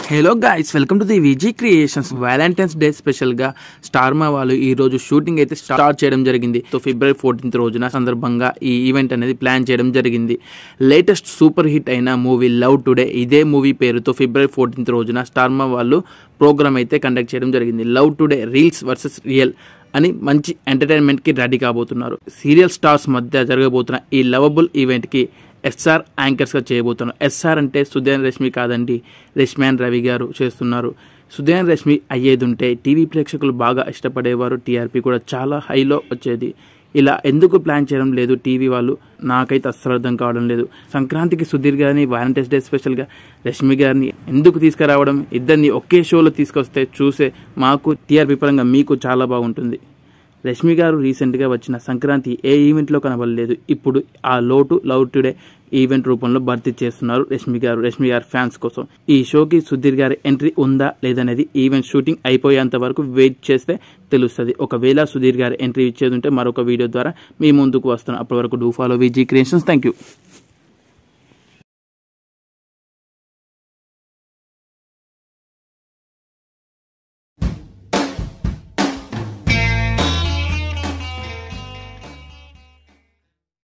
hello guys welcome to the Viji creations valentine's day special గా స్టార్మా వాళ్ళు ఈ రోజు షూటింగ్ అయితే స్టార్ట్ చేయడం జరిగింది సో ఫిబ్రవరి ఫోర్టీన్త్ రోజున సందర్భంగా ఈ ఈవెంట్ అనేది ప్లాన్ చేయడం జరిగింది లేటెస్ట్ సూపర్ హిట్ అయిన మూవీ లవ్ టుడే ఇదే మూవీ పేరుతో ఫిబ్రవరి ఫోర్టీన్త్ రోజున స్టార్మా వాళ్ళు ప్రోగ్రామ్ అయితే కండక్ట్ చేయడం జరిగింది Love Today reels versus real అని మంచి ఎంటర్టైన్మెంట్ కి రెడీ కాబోతున్నారు సీరియల్ స్టార్స్ మధ్య జరగబోతున్న ఈ లవబుల్ ఈవెంట్ కి ఎస్ఆర్ యాంకర్స్గా చేయబోతున్నారు ఎస్ఆర్ అంటే సుధేన్ రష్మి కాదండి రష్మాన్ రవి గారు చేస్తున్నారు సుధేన్ రష్మి అయ్యేది ఉంటే టీవీ ప్రేక్షకులు బాగా ఇష్టపడేవారు టీఆర్పీ కూడా చాలా హైలో వచ్చేది ఇలా ఎందుకు ప్లాన్ చేయడం లేదు టీవీ వాళ్ళు నాకైతే అస్సలు అర్థం కావడం లేదు సంక్రాంతికి సుధీర్ గారిని వ్యాలంటైన్స్ డే స్పెషల్గా రష్మి గారిని ఎందుకు తీసుకురావడం ఇద్దరిని ఒకే షోలో తీసుకొస్తే చూసే మాకు టీఆర్పీ పరంగా మీకు చాలా బాగుంటుంది రష్మి గారు రీసెంట్గా వచ్చిన సంక్రాంతి ఏ ఈవెంట్లో కనబడలేదు ఇప్పుడు ఆ లోటు లవ్ టుడే ఈవెంట్ రూపంలో భర్తీ చేస్తున్నారు రష్మి గారు రష్మి గారి ఫ్యాన్స్ కోసం ఈ షోకి సుధీర్ గారి ఎంట్రీ ఉందా లేదనేది ఈవెంట్ షూటింగ్ అయిపోయేంత వరకు వెయిట్ చేస్తే తెలుస్తుంది ఒకవేళ సుధీర్ గారి ఎంట్రీ ఇచ్చేది ఉంటే మరొక వీడియో ద్వారా మీ ముందుకు వస్తున్నాం అప్పటి వరకు do follow Viji Creations thank you